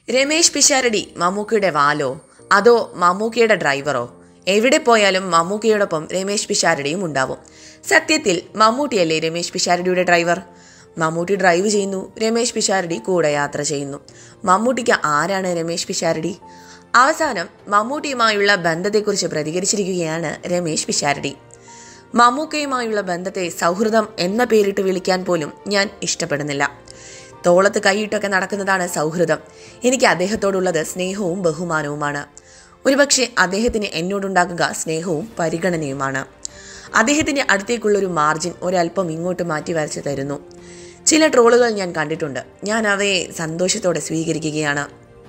രമേശ് പിഷാരടി മമ്മൂക്കയുടെ വാലോ അതോ മമ്മൂക്കയുടെ ഡ്രൈവറോ എവിടെ പോയാലും മമ്മൂക്കയോടൊപ്പം രമേശ് പിഷാരടിയും ഉണ്ടാവും സത്യത്തിൽ മമ്മൂട്ടിയല്ലേ രമേശ് പിഷാരടിയുടെ ഡ്രൈവർ മമ്മൂട്ടി ഡ്രൈവ് ചെയ്യുന്നു രമേശ് പിഷാരടി കൂടെ യാത്ര ചെയ്യുന്നു മമ്മൂട്ടിക്ക് ആരാണ് രമേശ് പിഷാരടി അവസാനം മമ്മൂട്ടിയുമായുള്ള ബന്ധത്തെക്കുറിച്ച് പ്രതികരിച്ചിരിക്കുകയാണ് രമേശ് പിഷാരടി മമ്മൂക്കയുമായുള്ള ബന്ധത്തെ സൗഹൃദം എന്ന പേരിട്ട് വിളിക്കാൻ പോലും ഞാൻ ഇഷ്ടപ്പെടുന്നില്ല തോളത്ത് കൈയിട്ടൊക്കെ നടക്കുന്നതാണ് സൗഹൃദം എനിക്ക് അദ്ദേഹത്തോടുള്ളത് സ്നേഹവും ബഹുമാനവുമാണ് ഒരുപക്ഷെ അദ്ദേഹത്തിന് എന്നോടുണ്ടാകുക സ്നേഹവും പരിഗണനയുമാണ് അദ്ദേഹത്തിൻ്റെ അടുത്തേക്കുള്ളൊരു മാർജിൻ ഒരല്പം ഇങ്ങോട്ട് മാറ്റി വരച്ച് തരുന്നു ചില ട്രോളുകൾ ഞാൻ കണ്ടിട്ടുണ്ട് ഞാൻ അവയെ സന്തോഷത്തോടെ സ്വീകരിക്കുകയാണ്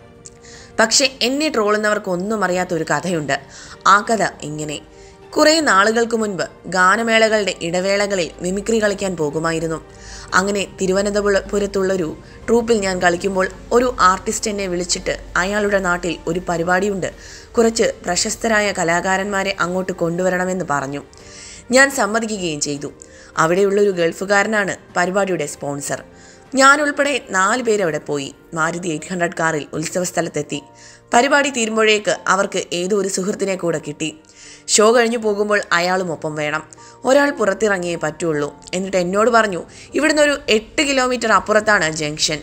പക്ഷെ എന്നെ ട്രോളുന്നവർക്കൊന്നും അറിയാത്ത ഒരു കഥയുണ്ട് ആ കഥ ഇങ്ങനെ കുറേ നാളുകൾക്ക് മുൻപ് ഗാനമേളകളുടെ ഇടവേളകളിൽ മിമിക്രി കളിക്കാൻ പോകുമായിരുന്നു അങ്ങനെ തിരുവനന്തപുരത്തുള്ളൊരു ട്രൂപ്പിൽ ഞാൻ കളിക്കുമ്പോൾ ഒരു ആർട്ടിസ്റ്റ് എന്നെ വിളിച്ചിട്ട് അയാളുടെ നാട്ടിൽ ഒരു പരിപാടിയുണ്ട് കുറച്ച് പ്രശസ്തരായ കലാകാരന്മാരെ അങ്ങോട്ട് കൊണ്ടുവരണമെന്ന് പറഞ്ഞു ഞാൻ സമ്മതിക്കുകയും ചെയ്തു അവിടെയുള്ളൊരു ഗൾഫുകാരനാണ് പരിപാടിയുടെ സ്പോൺസർ ഞാൻ ഉൾപ്പെടെ നാല് പേര് അവിടെ പോയി മാരുതി എയ്റ്റ് ഹൺഡ്രഡ് കാറിൽ ഉത്സവ സ്ഥലത്തെത്തി പരിപാടി തീരുമ്പോഴേക്ക് അവർക്ക് ഏതോ ഒരു സുഹൃത്തിനെ കൂടെ കിട്ടി ഷോ കഴിഞ്ഞു പോകുമ്പോൾ അയാളും ഒപ്പം വേണം ഒരാൾ പുറത്തിറങ്ങിയേ പറ്റുള്ളൂ എന്നിട്ട് എന്നോട് പറഞ്ഞു ഇവിടുന്ന് ഒരു എട്ട് കിലോമീറ്റർ അപ്പുറത്താണ് ജംഗ്ഷൻ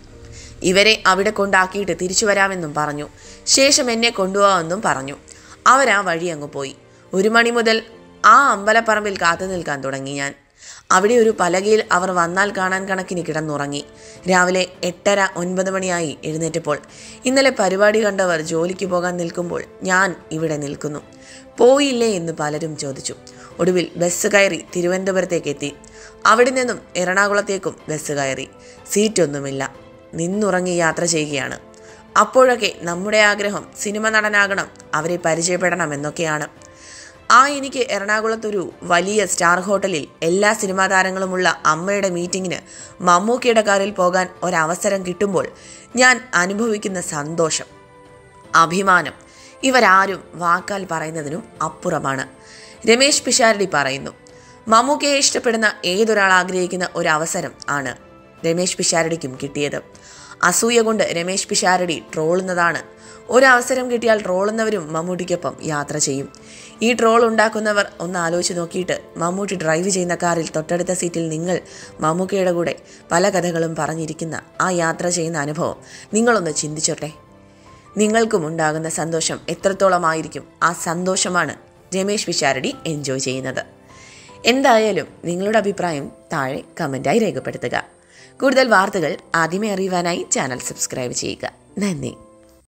ഇവരെ അവിടെ കൊണ്ടാക്കിയിട്ട് തിരിച്ചു വരാമെന്നും പറഞ്ഞു ശേഷം എന്നെ കൊണ്ടുപോകാമെന്നും പറഞ്ഞു അവരാ വഴി അങ്ങ് പോയി ഒരു മണി മുതൽ ആ അമ്പലപ്പറമ്പിൽ കാത്തു നിൽക്കാൻ തുടങ്ങി ഞാൻ അവിടെ ഒരു പലകയിൽ അവർ വന്നാൽ കാണാൻ കണക്കിന് കിടന്നുറങ്ങി രാവിലെ എട്ടര ഒൻപത് മണിയായി എഴുന്നേറ്റപ്പോൾ ഇന്നലെ പരിപാടി കണ്ടവർ ജോലിക്ക് പോകാൻ നിൽക്കുമ്പോൾ ഞാൻ ഇവിടെ നിൽക്കുന്നു പോയില്ലേ എന്ന് പലരും ചോദിച്ചു ഒടുവിൽ ബസ് കയറി തിരുവനന്തപുരത്തേക്ക് എത്തി അവിടെ നിന്നും എറണാകുളത്തേക്കും ബസ് കയറി സീറ്റൊന്നുമില്ല നിന്നുറങ്ങി യാത്ര ചെയ്യുകയാണ് അപ്പോഴൊക്കെ നമ്മുടെ ആഗ്രഹം സിനിമ നടനാകണം അവരെ പരിചയപ്പെടണം എന്നൊക്കെയാണ് ആ എനിക്ക് എറണാകുളത്തൊരു വലിയ സ്റ്റാർ ഹോട്ടലിൽ എല്ലാ സിനിമാ താരങ്ങളുമുള്ള അമ്മയുടെ മീറ്റിങ്ങിന് മമ്മൂക്കിയുടെ കാറിൽ പോകാൻ ഒരവസരം കിട്ടുമ്പോൾ ഞാൻ അനുഭവിക്കുന്ന സന്തോഷം അഭിമാനം ഇവരാരും വാക്കാൽ പറയുന്നതിനും അപ്പുറമാണ് രമേശ് പിഷാരടി പറയുന്നു മമ്മൂക്കയെ ഇഷ്ടപ്പെടുന്ന ഏതൊരാൾ ആഗ്രഹിക്കുന്ന ഒരു അവസരം ആണ് രമേശ് പിഷാരടിക്കും കിട്ടിയത് അസൂയ കൊണ്ട് രമേശ് പിഷാരടി ട്രോളുന്നതാണ് ഒരവസരം കിട്ടിയാൽ ട്രോളുന്നവരും മമ്മൂട്ടിക്കൊപ്പം യാത്ര ചെയ്യും ഈ ട്രോൾ ഉണ്ടാക്കുന്നവർ ഒന്ന് ആലോചിച്ച് നോക്കിയിട്ട് മമ്മൂട്ടി ഡ്രൈവ് ചെയ്യുന്ന കാറിൽ തൊട്ടടുത്ത സീറ്റിൽ നിങ്ങൾ മമ്മൂക്കയുടെ കൂടെ പല കഥകളും പറഞ്ഞിരിക്കുന്ന ആ യാത്ര ചെയ്യുന്ന അനുഭവം നിങ്ങളൊന്ന് ചിന്തിച്ചോട്ടെ നിങ്ങൾക്കും ഉണ്ടാകുന്ന സന്തോഷം എത്രത്തോളമായിരിക്കും ആ സന്തോഷമാണ് രമേശ് പിഷാരടി എൻജോയ് ചെയ്യുന്നത് എന്തായാലും നിങ്ങളുടെ അഭിപ്രായം താഴെ കമൻറ്റായി രേഖപ്പെടുത്തുക കൂടുതൽ വാർത്തകൾ ആദ്യമേ അറിയുവാനായി ചാനൽ സബ്സ്ക്രൈബ് ചെയ്യുക നന്ദി